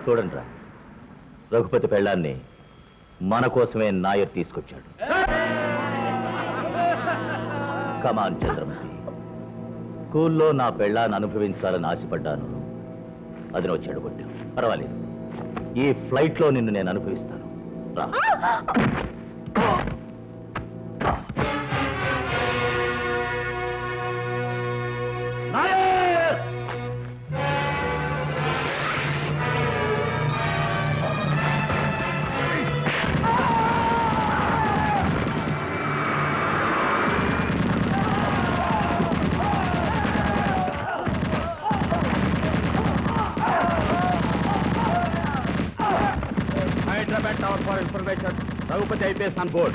చూడండి రా రఘుపతి పెళ్ళాన్ని మన కోసమే నాయర్ తీసుకొచ్చాడు కమాన్ చంద్రమతి స్కూల్లో నా పెళ్ళాన్ని అనుభవించాలని ఆశపడ్డాను అది నువ్వు చెడగొట్టావు పర్వాలేదు ఈ ఫ్లైట్లో నిన్ను నేను అనుభవిస్తాను రా Nair! Hyderabad tower for information Raghupathi IPS on board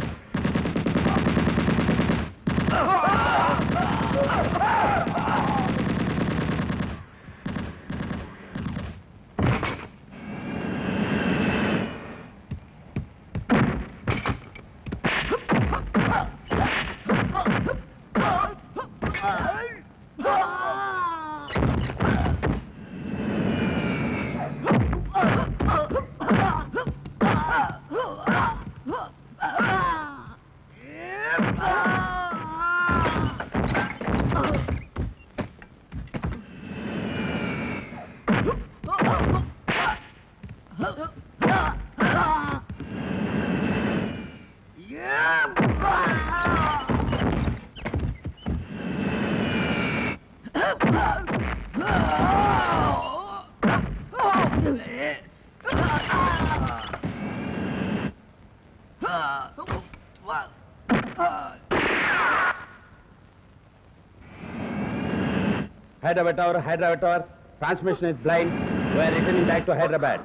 Hyderabad Tower, Hyderabad Tower. Transmission is blind. We are returning back to Hyderabad.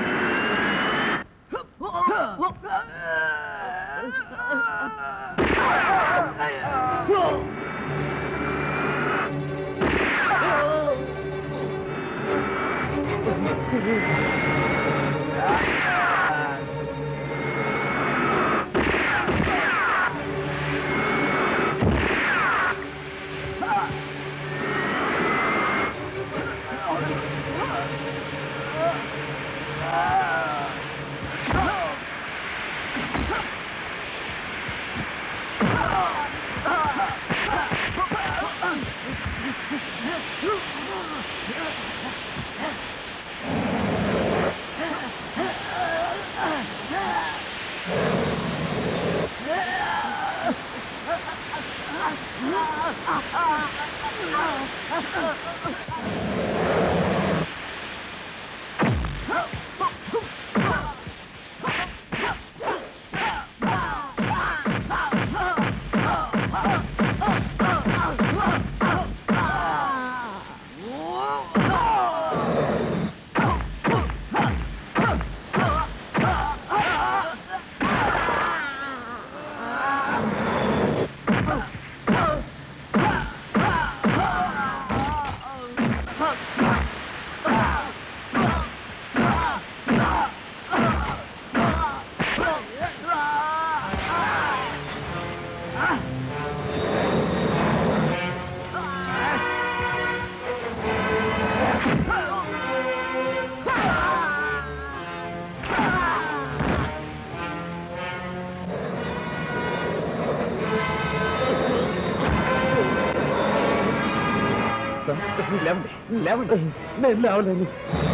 లేవండి లేవండి నేను లేవలేను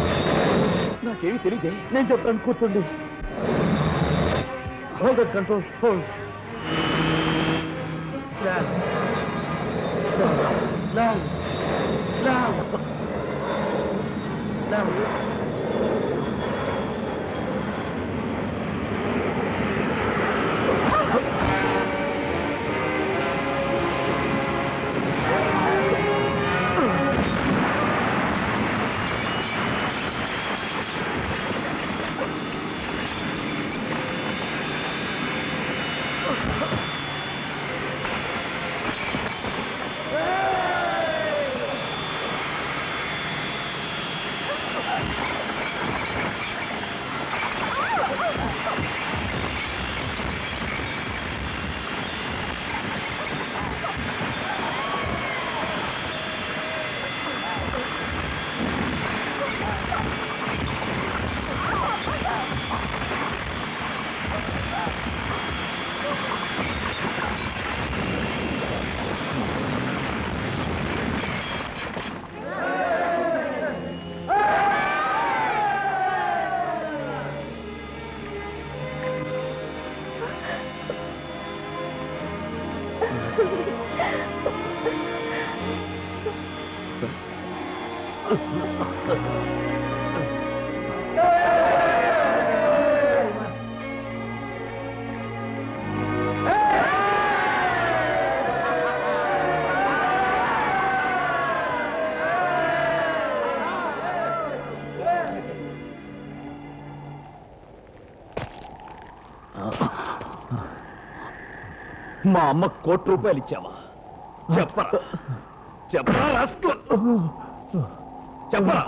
నాకేమి తెలియదే నేను చెప్తాను కూర్చోండి హోల్డ్ కంట్రోల్ హోల్డ్ Ah! మా అమ్మ కోటి రూపాయలు ఇచ్చావా చెప్పరా చెప్పరా రాస్కల్. చెప్పరా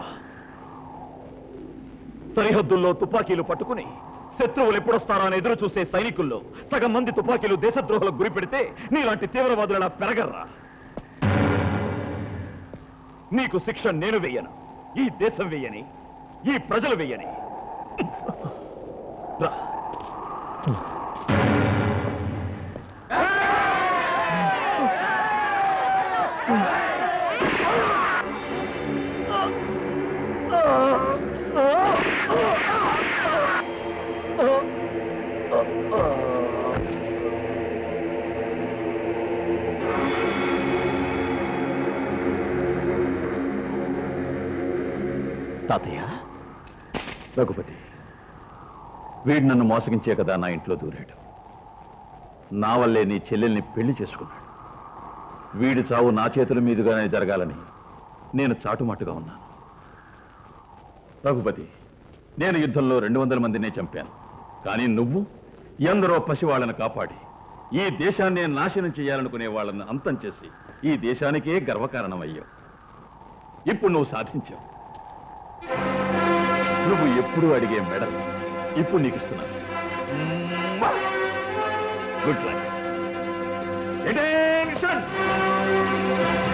సరిహద్దుల్లో తుపాకీలు పట్టుకుని శత్రువులు ఎప్పుడొస్తారో అని ఎదురు చూసే సైనికుల్లో సగం మంది తుపాకీలు దేశద్రోహులకు గురి పెడితే నీలాంటి తీవ్రవాదులు అలా పెరగర్రా నీకు శిక్ష నేను వెయ్యను ఈ దేశం వెయ్యని ఈ ప్రజలు వెయ్యని రా తాతయ్య రఘుపతి వీడు నన్ను మోసగించే కదా నా ఇంట్లో దూరాడు నా వల్లే నీ చెల్లెల్ని పెళ్లి చేసుకున్నాడు వీడి చావు నా చేతుల మీదుగానే జరగాలని నేను చాటుమాటుగా ఉన్నాను రఘుపతి నేను యుద్ధంలో రెండు వందల మందినే చంపాను కానీ నువ్వు ఎందరో పసివాళ్లను కాపాడి ఈ దేశాన్నే నాశనం చేయాలనుకునే వాళ్ళని అంతం చేసి ఈ దేశానికే గర్వకారణమయ్యావు ఇప్పుడు నువ్వు సాధించావు నువ్వు ఎప్పుడు అడిగే మెడల్ ఇప్పుడు నీకు ఇస్తున్నాను గుడ్ లక్ Attention!